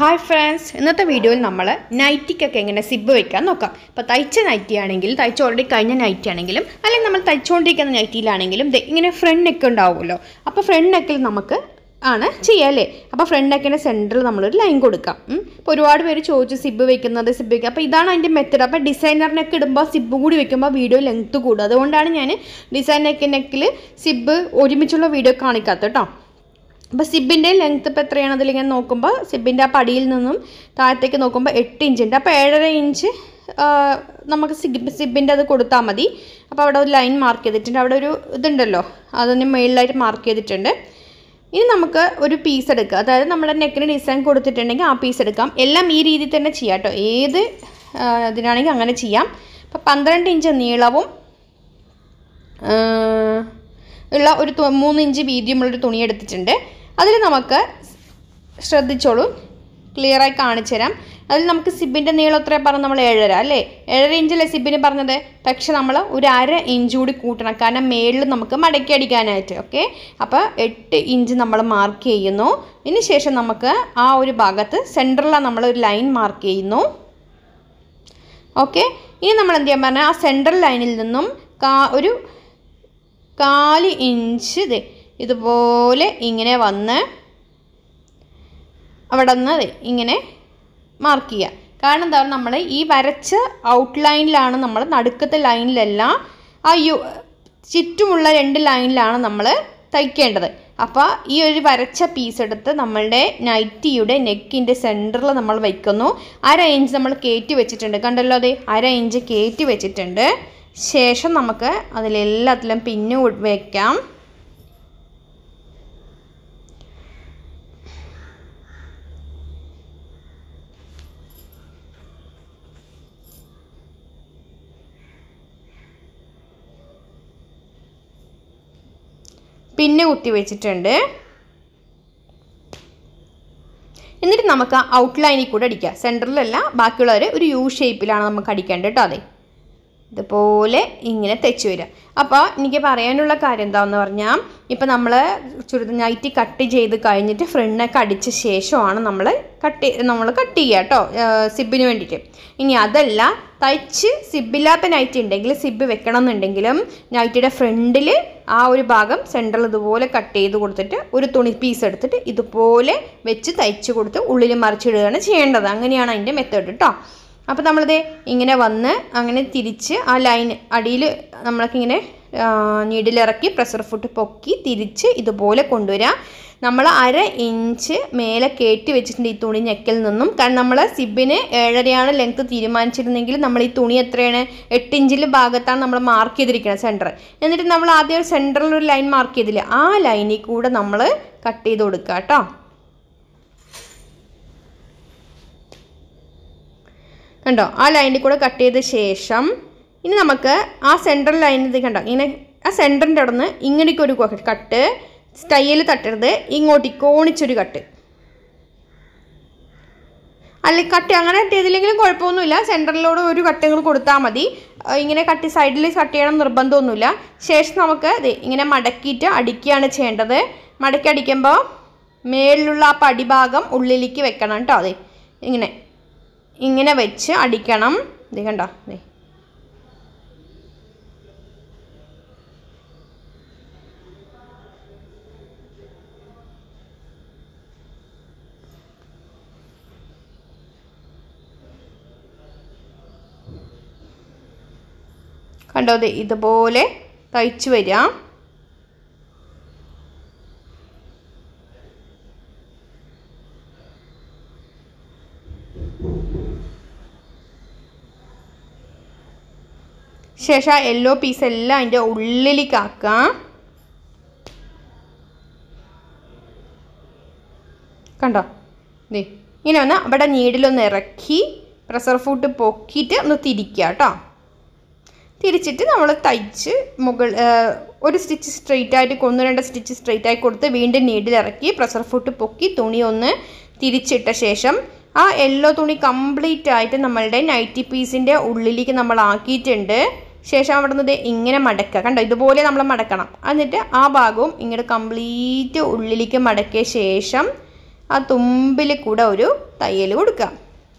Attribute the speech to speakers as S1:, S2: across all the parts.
S1: Hi friends ഇന്നത്തെ വീഡിയോയിൽ നമ്മൾ നൈറ്റിക്കൊക്കെ എങ്ങനെ സിബ് വെക്കാൻ നോക്കാം ഇപ്പോൾ തയ്ച്ച നൈറ്റി ആണെങ്കിലും തയ്ച്ച ഓൾറെഡി കഴിഞ്ഞ നൈറ്റി ആണെങ്കിലും അല്ലെങ്കിൽ നമ്മൾ തയ്ച്ചുകൊണ്ടിരിക്കുന്ന നൈറ്റിയിലാണെങ്കിലും ദേ ഇങ്ങനെ ഫ്രണ്ട് നെക്ക് ഉണ്ടാവുമല്ലോ അപ്പോൾ ഫ്രണ്ട് നെക്കിൽ നമുക്ക് ആണ് ചെയ്യുക അല്ലേ അപ്പോൾ ഫ്രണ്ട് നെക്കിൻ്റെ സെൻറ്ററിൽ നമ്മളൊരു ലൈൻ കൊടുക്കാം ഇപ്പോൾ ഒരുപാട് പേര് ചോദിച്ചു സിബ് വെക്കുന്നത് സിബ് വെക്കുക അപ്പോൾ ഇതാണ് അതിൻ്റെ മെത്തഡ് അപ്പോൾ ഡിസൈനർ നെക്ക് ഇടുമ്പോൾ സിബ് കൂടി വെക്കുമ്പോൾ വീഡിയോ ലെങ്ത്ത് കൂടും അതുകൊണ്ടാണ് ഞാൻ ഡിസൈൻ നെക്ക് നെക്കിൽ സിബ് ഒരുമിച്ചുള്ള വീഡിയോ കാണിക്കാത്തത് കേട്ടോ അപ്പോൾ സിബിൻ്റെ ലെങ്ത്ത് ഇപ്പോൾ എത്രയാണ് അതിലിങ്ങനെ നോക്കുമ്പോൾ സിബിൻ്റെ ആ പടിയിൽ നിന്നും താഴത്തേക്ക് നോക്കുമ്പോൾ എട്ട് ഇഞ്ച് ഉണ്ട് അപ്പോൾ ഏഴര ഇഞ്ച് ആ, നമുക്ക് സിബ് സിബിൻ്റെ അത് കൊടുത്താൽ മതി അപ്പോൾ അവിടെ ഒരു ലൈൻ മാർക്ക് ചെയ്തിട്ടുണ്ട് അവിടെ ഒരു ഇതുണ്ടല്ലോ അതിന് മുകളിലായിട്ട് മാർക്ക് ചെയ്തിട്ടുണ്ട് ഇനി നമുക്ക് ഒരു പീസ് എടുക്കുക അതായത് നമ്മുടെ നെക്കിന് ഡിസൈൻ കൊടുത്തിട്ടുണ്ടെങ്കിൽ ആ പീസ് എടുക്കാം എല്ലാം ഈ രീതിയിൽ തന്നെ ചെയ്യാം കേട്ടോ ഏത് ആ, ഇതിനാണെങ്കിൽ അങ്ങനെ ചെയ്യാം അപ്പോൾ പന്ത്രണ്ട് ഇഞ്ച് നീളവും ആ, ഉള്ള ഒരു തു- മൂന്ന് ഇഞ്ച് വീതിയുമുള്ളൊരു തുണി എടുത്തിട്ടുണ്ട് അതിൽ നമുക്ക് ശ്രദ്ധിച്ചോളൂ ക്ലിയറായി കാണിച്ചു തരാം അതിൽ നമുക്ക് സിബിൻ്റെ നീളം എത്ര പറഞ്ഞു നമ്മൾ ഏഴര അല്ലേ ഏഴര ഇഞ്ചല്ലേ സിബിന് പറഞ്ഞത് പക്ഷെ നമ്മൾ ഒരു അര ഇഞ്ച് കൂടി കൂട്ടണം കാരണം മേളിൽ നമുക്ക് മടക്കി അടിക്കാനായിട്ട് ഓക്കെ അപ്പോൾ എട്ട് ഇഞ്ച് നമ്മൾ മാർക്ക് ചെയ്യുന്നു ഇതിന് ശേഷം നമുക്ക് ആ ഒരു ഭാഗത്ത് സെൻറ്ററിലാണ് നമ്മൾ ഒരു ലൈൻ മാർക്ക് ചെയ്യുന്നു ഓക്കെ ഇനി നമ്മൾ എന്ത് ചെയ്യാൻ പറഞ്ഞാൽ ആ സെൻട്രൽ ലൈനിൽ നിന്നും കാ ഒരു കാല് ഇഞ്ച് ദേ ഇതുപോലെ ഇങ്ങനെ വന്ന് അവിടെ നിന്ന് ദേ ഇങ്ങനെ മാർക്ക് ചെയ്യുക കാരണം എന്താ നമ്മൾ ഈ വരച്ച ഔട്ട്ലൈനിലാണ് നമ്മൾ നടുക്കത്തെ ലൈനിലല്ല ആ യു ചുറ്റുമുള്ള രണ്ട് ലൈനിലാണ് നമ്മൾ തയ്ക്കേണ്ടത് അപ്പോൾ ഈ ഒരു വരച്ച പീസ് എടുത്ത് നമ്മളുടെ നൈറ്റിയുടെ നെക്കിൻ്റെ സെൻറ്ററിൽ നമ്മൾ വയ്ക്കുന്നു അര ഇഞ്ച് നമ്മൾ കയറ്റി വെച്ചിട്ടുണ്ട് കണ്ടല്ലോ അതെ അര ഇഞ്ച് കയറ്റി വെച്ചിട്ടുണ്ട് ശേഷം നമുക്ക് അതിലെല്ലാത്തിലും പിന്നു വയ്ക്കാം പിന്നെ കുത്തി വെച്ചിട്ടുണ്ട് എന്നിട്ട് നമുക്ക് ഔട്ട്ലൈനിൽ കൂടെ അടിക്കാം സെൻറ്ററിലല്ല ബാക്കിയുള്ളവർ ഒരു യു ഷേപ്പിലാണ് നമുക്ക് അടിക്കേണ്ടത് കേട്ടോ അതെ ഇതുപോലെ ഇങ്ങനെ തെച്ച് വരിക അപ്പോൾ എനിക്ക് പറയാനുള്ള കാര്യം എന്താണെന്ന് പറഞ്ഞാൽ ഇപ്പോൾ നമ്മൾ ചുരിദാർ നൈറ്റി കട്ട് ചെയ്ത് കഴിഞ്ഞിട്ട് ഫ്രണ്ടൊക്കെ അടിച്ച ശേഷമാണ് നമ്മൾ കട്ട് നമ്മൾ കട്ട് ചെയ്യുക കേട്ടോ സിബിന് വേണ്ടിയിട്ട് ഇനി അതല്ല തയ്ച്ച് സിബില്ലാത്ത നൈറ്റി ഉണ്ടെങ്കിൽ സിബ് വെക്കണം എന്നുണ്ടെങ്കിലും നൈറ്റിയുടെ ഫ്രണ്ടിൽ ആ ഒരു ഭാഗം സെൻറ്ററിൽ ഇതുപോലെ കട്ട് ചെയ്ത് കൊടുത്തിട്ട് ഒരു തുണി പീസ് എടുത്തിട്ട് ഇതുപോലെ വെച്ച് തയ്ച്ച് കൊടുത്ത് ഉള്ളിൽ മറിച്ചിടുകയാണ് ചെയ്യേണ്ടത് അങ്ങനെയാണ് അതിൻ്റെ മെത്തേഡ് കേട്ടോ അപ്പോൾ നമ്മളിത് ഇങ്ങനെ വന്ന് അങ്ങനെ തിരിച്ച് ആ ലൈൻ അടിയിൽ നമ്മൾക്കിങ്ങനെ നീഡിലിറക്കി പ്രഷർ ഫുട്ട് പൊക്കി തിരിച്ച് ഇതുപോലെ കൊണ്ടുവരാം നമ്മൾ അര ഇഞ്ച് മേലെ കയറ്റി വെച്ചിട്ടുണ്ട് ഈ തുണി ഞെക്കിൽ നിന്നും കാരണം നമ്മൾ സിബിന് ഏഴരയാണ് ലെങ്ത്ത് തീരുമാനിച്ചിരുന്നെങ്കിൽ നമ്മൾ ഈ തുണി എത്രയാണ് എട്ട് ഇഞ്ചിൽ ഭാഗത്താണ് നമ്മൾ മാർക്ക് ചെയ്തിരിക്കുന്നത് സെൻറ്റർ എന്നിട്ട് നമ്മൾ ആദ്യം ഒരു സെൻറ്ററിൽ ഒരു ലൈൻ മാർക്ക് ചെയ്തില്ലേ ആ ലൈനിൽ കൂടെ നമ്മൾ കട്ട് ചെയ്ത് കൊടുക്കുക കേട്ടോ കണ്ടോ ആ ലൈനിൽ കൂടെ കട്ട് ചെയ്ത ശേഷം ഇനി നമുക്ക് ആ സെൻട്രൽ ലൈനിൽ ഇത് കണ്ടോ ഇങ്ങനെ ആ സെൻറ്ററിൻ്റെ അവിടെ നിന്ന് ഇങ്ങനെയൊക്കെ ഒരു കട്ട് സ്റ്റൈൽ തട്ടരുത് ഇങ്ങോട്ട് കോണിച്ചൊരു കട്ട് അല്ലെങ്കിൽ കട്ട് അങ്ങനെ കട്ട് ചെയ്തില്ലെങ്കിലും കുഴപ്പമൊന്നുമില്ല സെൻറ്ററിലോട് ഒരു കട്ടുകൾ കൊടുത്താൽ മതി ആ, ഇങ്ങനെ കട്ട് സൈഡിൽ കട്ട് ചെയ്യണം നിർബന്ധമൊന്നുമില്ല ശേഷം നമുക്ക് ദേ ഇങ്ങനെ മടക്കിയിട്ട് അടിക്കുകയാണ് ചെയ്യേണ്ടത് മടക്കി അടിക്കുമ്പോൾ മേളിലുള്ള ആ പടിഭാഗം ഉള്ളിലേക്ക് വെക്കണം കേട്ടോ അതെ ഇങ്ങനെ ഇങ്ങനെ വെച്ച് അടിക്കണം ഇത് കണ്ടോ ദേ കണ്ടോ ദേ ഇതുപോലെ തയ്ച്ച് വരാം ശേഷം ആ യെല്ലോ പീസ് എല്ലാം അതിൻ്റെ ഉള്ളിലേക്ക് ആക്കാം കണ്ടോ ദേ ഇങ്ങനെ ഒന്ന് അവിടെ നീഡിലൊന്ന് ഇറക്കി പ്രഷർ ഫുട്ട് പൊക്കിയിട്ട് ഒന്ന് തിരിക്കുക കേട്ടോ തിരിച്ചിട്ട് നമ്മൾ തയ്ച്ച് മുകൾ ആ, ഒരു സ്റ്റിച്ച് സ്ട്രെയിറ്റ് ആയിട്ട് ഒന്ന് രണ്ട് സ്റ്റിച്ച് സ്ട്രെയിറ്റ് ആയി കൊടുത്ത് വീണ്ടും നീഡിൽ ഇറക്കി പ്രഷർ ഫുട്ട് പൊക്കി തുണി ഒന്ന് തിരിച്ചിട്ട ശേഷം ആ യെല്ലോ തുണി കംപ്ലീറ്റ് ആയിട്ട് നമ്മളുടെ നൈറ്റി പീസിൻ്റെ ഉള്ളിലേക്ക് നമ്മൾ ആക്കിയിട്ടുണ്ട് ശേഷം അവിടെ നിന്ന് ഇങ്ങനെ മടക്കുക കണ്ടോ ഇതുപോലെ നമ്മൾ മടക്കണം എന്നിട്ട് ആ ഭാഗവും ഇങ്ങനെ കംപ്ലീറ്റ് ഉള്ളിലേക്ക് മടക്കിയ ശേഷം ആ തുമ്പിൽ കൂടെ ഒരു തയ്യൽ കൊടുക്കാം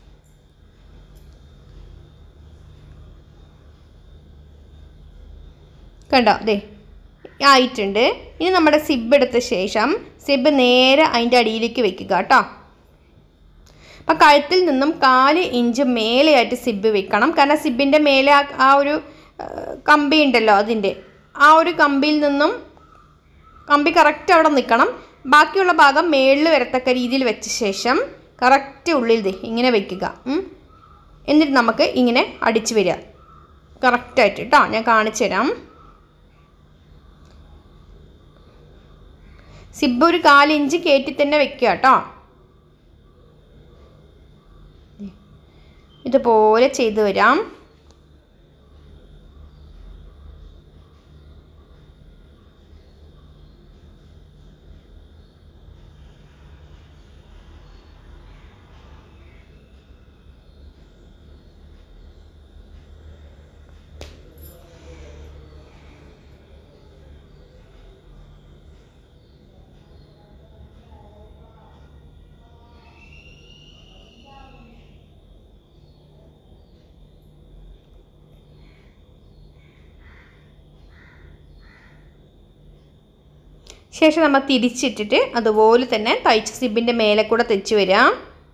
S1: കണ്ടോ അതെ ആയിട്ടുണ്ട് ഇനി നമ്മുടെ സിബ് എടുത്ത ശേഷം സിബ് നേരെ അതിൻ്റെ അടിയിലേക്ക് വെക്കുക കേട്ടോ അപ്പം കഴുത്തിൽ നിന്നും കാല് ഇഞ്ച് മേലെയായിട്ട് സിബ് വെക്കണം കാരണം സിബിൻ്റെ മേലെ ആ ആ ഒരു ആ, കമ്പി ഉണ്ടല്ലോ അതിൻ്റെ ആ ഒരു കമ്പിയിൽ നിന്നും കമ്പി കറക്റ്റ് അവിടെ നിൽക്കണം ബാക്കിയുള്ള ഭാഗം മേളിൽ വരത്തക്ക രീതിയിൽ വെച്ച ശേഷം കറക്റ്റ് ഉള്ളിൽ ദേ ഇങ്ങനെ വെക്കുക ഉം. എന്നിട്ട് നമുക്ക് ഇങ്ങനെ അടിച്ചു വരിക കറക്റ്റായിട്ട് കേട്ടോ ഞാൻ കാണിച്ചു തരാം സിബ് ഒരു കാലിഞ്ച് കയറ്റി തന്നെ വെക്കുക കേട്ടോ ഇതുപോലെ ചെയ്തു വരാം ശേഷം നമ്മൾ തിരിച്ചിട്ടിട്ട് അതുപോലെ തന്നെ തയ്ച്ച സിബിൻ്റെ മേലെ കൂടെ തെച്ച് വരാം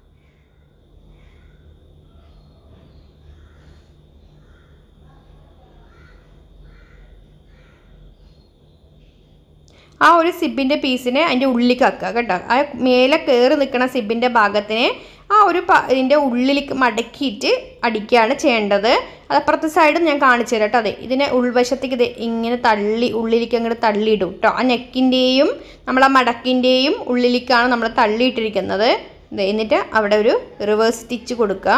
S1: ആ ഒരു സിബിൻ്റെ പീസിനെ അതിൻ്റെ ഉള്ളിലേക്ക് ആക്കുക കേട്ടോ ആ മേലെ കയറി നിൽക്കുന്ന സിബിൻ്റെ ഭാഗത്തിനെ ആ ഒരു പ ഇതിൻ്റെ ഉള്ളിലേക്ക് മടക്കിയിട്ട് അടിക്കുകയാണ് ചെയ്യേണ്ടത് അത് അപ്പുറത്തെ സൈഡും ഞാൻ കാണിച്ചു തരാം കേട്ടോ അതെ ഇതിനെ ഉൾവശത്തേക്ക് ഇത് ഇങ്ങനെ തള്ളി ഉള്ളിലേക്ക് അങ്ങോട്ട് തള്ളിയിടും കേട്ടോ ആ നെക്കിൻ്റെയും നമ്മൾ ആ മടക്കിൻ്റെയും ഉള്ളിലേക്കാണ് നമ്മൾ തള്ളിയിട്ടിരിക്കുന്നത് ദേ എന്നിട്ട് അവിടെ ഒരു റിവേഴ്സ് സ്റ്റിച്ച് കൊടുക്കുക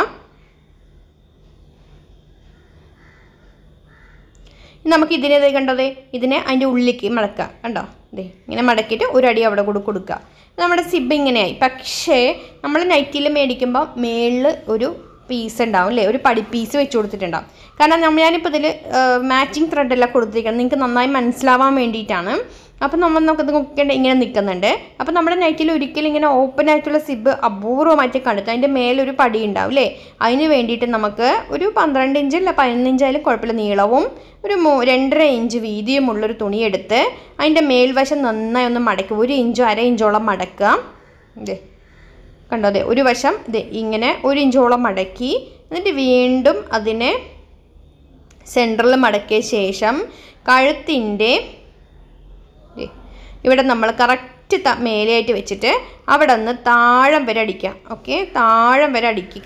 S1: ഇനി നമുക്ക് ഇതിനെ ദേ കണ്ടോ ഇതിനെ അതിൻ്റെ ഉള്ളിലേക്ക് മടക്കുക കണ്ടോ ദേ ഇങ്ങനെ മടക്കിയിട്ട് ഒരു അടി അവിടെ കൂടെ കൊടുക്കുക നമ്മുടെ സിബ് ഇങ്ങനെയായി പക്ഷേ നമ്മൾ നൈറ്റിൽ മേടിക്കുമ്പോൾ മേളിൽ ഒരു പീസ് ഉണ്ടാവും അല്ലേ ഒരു പടി പീസ് വെച്ച് കൊടുത്തിട്ടുണ്ടാവും കാരണം നമ്മൾ ഞാനിപ്പോൾ ഇതിൽ മാച്ചിങ് ത്രെഡെല്ലാം കൊടുത്തിരിക്കുന്നത് നിങ്ങൾക്ക് നന്നായി മനസ്സിലാവാൻ വേണ്ടിയിട്ടാണ് അപ്പം നമ്മൾ നമുക്കത് നോക്കേണ്ട ഇങ്ങനെ നിൽക്കുന്നുണ്ട് അപ്പം നമ്മുടെ നൈറ്റിൽ ഒരിക്കലും ഇങ്ങനെ ഓപ്പൺ ആയിട്ടുള്ള സിബ് അപൂർവമായിട്ട് കണ്ടെത്തും അതിൻ്റെ മേലൊരു പടി ഉണ്ടാവും അല്ലേ അതിന് വേണ്ടിയിട്ട് നമുക്ക് ഒരു പന്ത്രണ്ട് ഇഞ്ച് അല്ല പതിനൊന്ന് ഇഞ്ചായാലും കുഴപ്പമില്ല നീളവും ഒരു മൂ രണ്ടര ഇഞ്ച് വീതിയുമുള്ളൊരു തുണി എടുത്ത് അതിൻ്റെ മേൽവശം നന്നായി ഒന്ന് മടക്കുക ഒരു ഇഞ്ചോ അര ഇഞ്ചോളം മടക്കുക ഇതേ കണ്ടോ അതെ ഒരു വശം ഇത് ഇങ്ങനെ ഒരു ഇഞ്ചോളം മടക്കി എന്നിട്ട് വീണ്ടും അതിനെ സെൻറ്ററിൽ മടക്കിയ ശേഷം കഴുത്തിൻ്റെ ദേ, ഇവിടെ നമ്മൾ കറക്റ്റ് ത മേലെയായിട്ട് വെച്ചിട്ട് അവിടെ നിന്ന് താഴം വരെ അടിക്കുക ഓക്കെ താഴം വരെ അടിക്കുക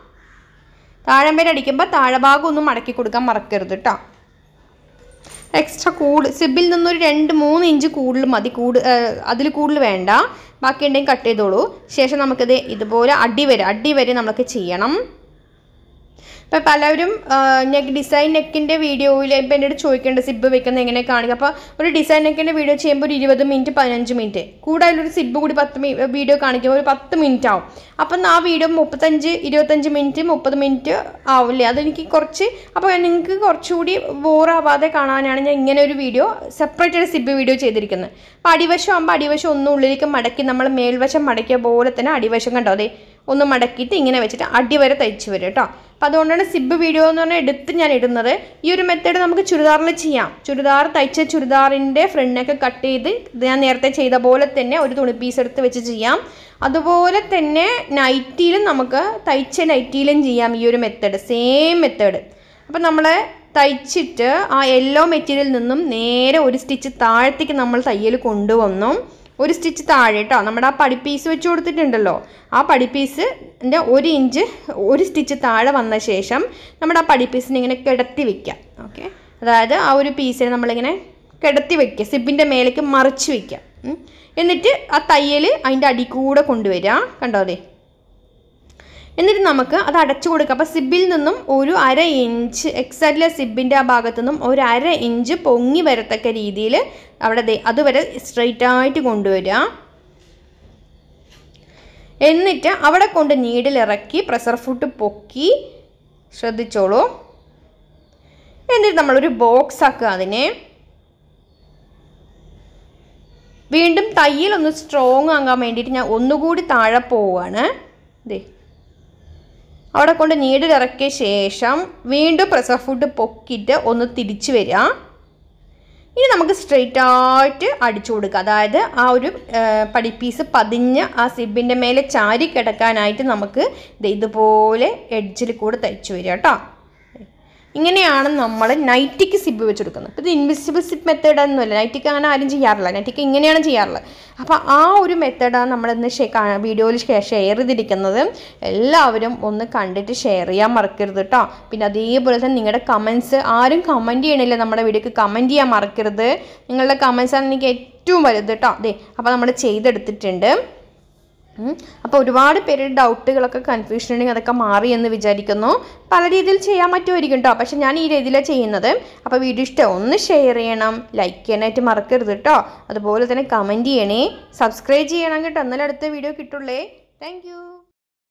S1: താഴം വരെ അടിക്കുമ്പോൾ താഴെ ഭാഗം ഒന്നും മടക്കി കൊടുക്കാൻ മറക്കരുത് കേട്ടോ എക്സ്ട്രാ കൂട് സിബിൽ നിന്നൊരു രണ്ട് മൂന്ന് ഇഞ്ച് കൂടുതൽ മതി കൂട് അതിൽ കൂടുതൽ വേണ്ട ബാക്കി ഉണ്ടെങ്കിൽ കട്ട് ചെയ്തോളൂ ശേഷം നമുക്കിത് ഇതുപോലെ അടി വരെ അടി വരെ നമുക്ക് ചെയ്യണം ഇപ്പം പലരും നെക്ക് ഡിസൈൻ നെക്കിൻ്റെ വീഡിയോയിൽ ഇപ്പം എൻ്റെ അടുത്ത് ചോദിക്കേണ്ട സിബ് വെക്കുന്നത് എങ്ങനെ കാണിക്കുക അപ്പോൾ ഒരു ഡിസൈൻ നെക്കിൻ്റെ വീഡിയോ ചെയ്യുമ്പോൾ ഒരു ഇരുപത് മിനിറ്റ് പതിനഞ്ച് മിനിറ്റ് കൂടുതൽ ഒരു സിബ് കൂടി പത്ത് മി വീഡിയോ കാണിക്കുമ്പോൾ ഒരു പത്ത് മിനിറ്റ് ആവും അപ്പം ആ വീഡിയോ മുപ്പത്തഞ്ച് ഇരുപത്തഞ്ച് മിനിറ്റ് മുപ്പത് മിനിറ്റ് ആവില്ലേ അതെനിക്ക് കുറച്ച് അപ്പോൾ നിങ്ങൾക്ക് കുറച്ചുകൂടി ബോറാവാതെ കാണാനാണ് ഞാൻ ഇങ്ങനെ ഒരു വീഡിയോ സെപ്പറേറ്റ് ഒരു സിബ് വീഡിയോ ചെയ്തിരിക്കുന്നത് അപ്പോൾ അടിവശം ആകുമ്പോൾ അടിവശം ഒന്നും ഉള്ളിലേക്ക് മടക്കി നമ്മൾ മേൽവശം മടക്കിയ പോലെ തന്നെ അടിവശം കണ്ടോ അതെ ഒന്ന് മടക്കിയിട്ട് ഇങ്ങനെ വെച്ചിട്ട് അടി വരെ തയ്ച്ച് വരും കേട്ടോ അപ്പോൾ അതുകൊണ്ടാണ് സിബ് വീഡിയോ എന്ന് പറഞ്ഞാൽ എടുത്ത് ഞാൻ ഇടുന്നത് ഈ ഒരു മെത്തേഡ് നമുക്ക് ചുരിദാറിൽ ചെയ്യാം ചുരിദാർ തയ്ച്ച ചുരിദാറിൻ്റെ ഫ്രണ്ടൊക്കെ കട്ട് ചെയ്ത് ഇത് ഞാൻ നേരത്തെ ചെയ്ത പോലെ തന്നെ ഒരു തുണി പീസ് എടുത്ത് വെച്ച് ചെയ്യാം അതുപോലെ തന്നെ നൈറ്റിയിലും നമുക്ക് തയ്ച്ച നൈറ്റിയിലും ചെയ്യാം ഈ ഒരു മെത്തേഡ് സെയിം മെത്തേഡ് അപ്പോൾ നമ്മൾ തയ്ച്ചിട്ട് ആ യെല്ലോ മെറ്റീരിയലിൽ നിന്നും നേരെ ഒരു സ്റ്റിച്ച് താഴത്തേക്ക് നമ്മൾ തയ്യൽ കൊണ്ടുവന്നു ഒരു സ്റ്റിച്ച് താഴെ കേട്ടോ നമ്മുടെ ആ പടിപ്പീസ് വെച്ച് കൊടുത്തിട്ടുണ്ടല്ലോ ആ പടിപ്പീസിൻ്റെ ഒരു ഇഞ്ച് ഒരു സ്റ്റിച്ച് താഴെ വന്ന ശേഷം നമ്മുടെ ആ പടിപ്പീസിനെ ഇങ്ങനെ കിടത്തി വെക്കാം ഓക്കെ അതായത് ആ ഒരു പീസിനെ നമ്മളിങ്ങനെ കിടത്തി വെക്കുക സിബിൻ്റെ മേലേക്ക് മറിച്ച് വെക്കുക ഉം. എന്നിട്ട് ആ തയ്യൽ അതിൻ്റെ അടി കൂടെ കൊണ്ടുവരിക കണ്ടോ അതെ എന്നിട്ട് നമുക്ക് അത് അടച്ചു കൊടുക്കുക അപ്പോൾ സിബിൽ നിന്നും ഒരു അര ഇഞ്ച് എക്സാക്ട്ലി സിബിൻ്റെ ആ ഭാഗത്തു നിന്നും ഒരു അര ഇഞ്ച് പൊങ്ങി വരത്തക്ക രീതിയിൽ അവിടെ ദേ അതുവരെ സ്ട്രെയിറ്റ് ആയിട്ട് കൊണ്ടുവരിക എന്നിട്ട് അവിടെ കൊണ്ട് നീഡിലിറക്കി പ്രഷർ ഫുഡ് പൊക്കി ശ്രദ്ധിച്ചോളൂ എന്നിട്ട് നമ്മളൊരു ബോക്സ് ആക്കുക അതിനെ വീണ്ടും തയ്യൽ ഒന്ന് സ്ട്രോങ് ആകാൻ വേണ്ടിയിട്ട് ഞാൻ ഒന്നുകൂടി താഴെ പോവാണ് ദേ അവിടെ കൊണ്ട് നീഡിൽ ഇറക്കിയ ശേഷം വീണ്ടും പ്രസർ ഫുഡ് പൊക്കിയിട്ട് ഒന്ന് തിരിച്ചു വരിക ഇനി നമുക്ക് സ്ട്രെയിറ്റ് ആയിട്ട് അടിച്ചു കൊടുക്കുക അതായത് ആ ഒരു പടി പീസ് പതിഞ്ഞ് ആ സിബിൻ്റെ മേലെ ചാരി കിടക്കാനായിട്ട് നമുക്ക് ദേ ഇതുപോലെ എഡ്ജിൽ കൂടെ തയ്ച്ചു വരിക കേട്ടോ ഇങ്ങനെയാണ് നമ്മൾ നൈറ്റിക്ക് സിബ് വെച്ച് കൊടുക്കുന്നത് അപ്പോൾ ഇത് ഇൻവിസിബിൾ സിബ് മെത്തേഡ് ഒന്നുമല്ല നൈറ്റിക്ക് അങ്ങനെ ആരും ചെയ്യാറില്ല നൈറ്റിക്ക് ഇങ്ങനെയാണ് ചെയ്യാറുള്ളത് അപ്പോൾ ആ ഒരു മെത്തേഡാണ് നമ്മളിന്ന് വീഡിയോയിൽ ഷെയർ ചെയ്തിരിക്കുന്നത് എല്ലാവരും ഒന്ന് കണ്ടിട്ട് ഷെയർ ചെയ്യാൻ മറക്കരുത് കേട്ടോ പിന്നെ അതേപോലെ തന്നെ നിങ്ങളുടെ കമൻസ് ആരും കമൻറ്റ് ചെയ്യണില്ല നമ്മുടെ വീഡിയോക്ക് കമൻറ്റ് ചെയ്യാൻ മറക്കരുത് നിങ്ങളുടെ കമൻസാണ് എനിക്ക് ഏറ്റവും വലുത് കേട്ടോ അതെ അപ്പോൾ നമ്മൾ ചെയ്തെടുത്തിട്ടുണ്ട് അപ്പോൾ ഒരുപാട് പേര് ഡൗട്ടുകളൊക്കെ കൺഫ്യൂഷൻ ഉണ്ടെങ്കിൽ അതൊക്കെ മാറി എന്ന് വിചാരിക്കുന്നു പല രീതിയിൽ ചെയ്യാൻ പറ്റുമായിരിക്കും കേട്ടോ പക്ഷെ ഞാൻ ഈ രീതിയിലാണ് ചെയ്യുന്നത് അപ്പോൾ വീഡിയോ ഇഷ്ടം ഒന്ന് ഷെയർ ചെയ്യണം ലൈക്ക് ചെയ്യാനായിട്ട് മറക്കരുത് കേട്ടോ അതുപോലെ തന്നെ കമൻറ്റ് ചെയ്യണേ സബ്സ്ക്രൈബ് ചെയ്യണം കേട്ടോ എന്നാലും അടുത്ത വീഡിയോ കിട്ടുള്ളേ താങ്ക്